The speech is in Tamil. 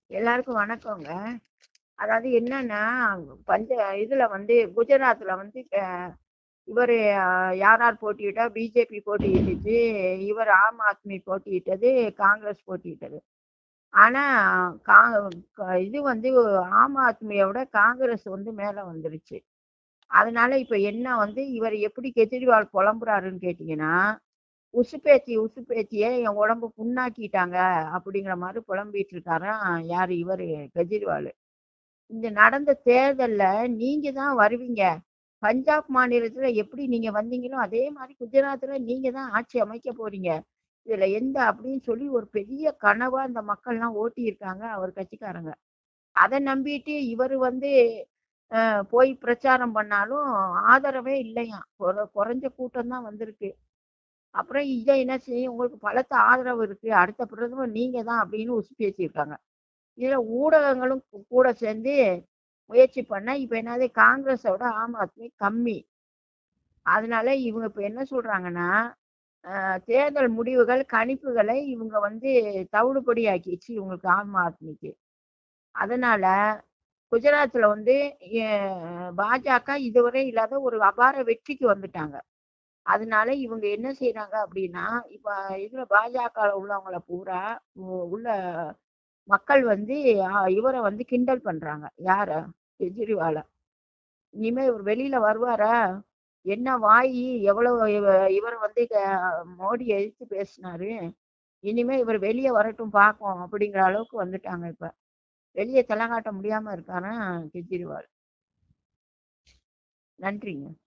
எல்லாருக்கும் வணக்கங்க. அதாவது என்னன்னா, பஞ்ச இதுல வந்து குஜராத்ல வந்து அ இவரு அ யார் யார் போட்டியிட்டா, பிஜேபி போட்டியிட்டுச்சு. இவர் ஆம் ஆத்மி போட்டியிட்டது, காங்கிரஸ் போட்டியிட்டது. ஆனா, கா க இது வந்து ஆம் ஆத்மிய விட காங்கிரஸ் வந்து மேல வந்துருச்சு. அதனால இப்ப என்ன வந்து இவர் எப்படி கெஜ்ரிவால் புலம்புறாருன்னு கேட்டீங்கன்னா, உசுப்பேத்தி உசுப்பேத்தியே என் உடம்ப புண்ணாக்கிட்டாங்க அப்படிங்கிற மாரி புலம்பிட்டு இருக்காராம் யாரு இவரு கெஜ்ரிவாலு. இந்த நடந்த தேர்தல்ல நீங்க தான் வருவீங்க. பஞ்சாப் மாநிலத்துல எப்படி நீங்க வந்தீங்களோ, அதே மாரி குஜராத்ல நீங்க தான் ஆட்சி அமைக்க போறீங்க. இதுல எந்த அப்படின்னு சொல்லி ஒரு பெரிய கனவா இந்த மக்கள்லாம் ஓட்டியிருக்காங்க அவர் கட்சிக்காரங்க. அத நம்பிட்டு இவரு வந்து அ போய் பிரச்சாரம் பண்ணாலும் ஆதரவே இல்லையாம். கொற கொறைஞ்ச கூட்டம் தான் வந்திருக்கு. அப்புறம் இத என்ன செய்யும், உங்களுக்கு பலத்த ஆதரவு இருக்கு. அடுத்த பிரதமர் நீங்க தான் அப்படின்னு உசுப்பேத்தியிருக்காங்க. இதுல ஊடகங்களும் கூ கூட சேர்ந்து முயற்சி பண்ணா, இப்ப என்னது காங்கிரஸ விட ஆம் ஆத்மி கம்மி. அதனால இவங்க இப்ப என்ன சொல்றாங்கன்னா, அ தேர்தல் முடிவுகள், கணிப்புகளை இவங்க வந்து தவிடுபொடி ஆக்கிருச்சு இவங்களுக்கு ஆம் ஆத்மிக்கு. அதனால குஜராத்ல வந்து எ பாஜக இதுவரை இல்லாத ஒரு அபார வெற்றிக்கு வந்துட்டாங்க. அதனால இவங்க என்ன செய்றாங்க அப்படின்னா, இப்ப இதுல பாஜகல உள்ளவங்கள பூரா உ உள்ள மக்கள் வந்து அ இவர வந்து கிண்டல் பண்றாங்க. யார? கெஜ்ரிவால. இனிமே இவரு வெளியில வருவாரா? என்ன வாயி எவ்வளவு இவ இவர வந்து க மோடிய எதிர்த்து பேசினாரு. இனிமே இவரு வெளிய வரட்டும் பார்ப்போம் அப்படிங்கிற அளவுக்கு வந்துட்டாங்க இப்ப. வெளிய தல காட்ட முடியாம இருக்காராம் கெஜ்ரிவால். நன்றிங்க.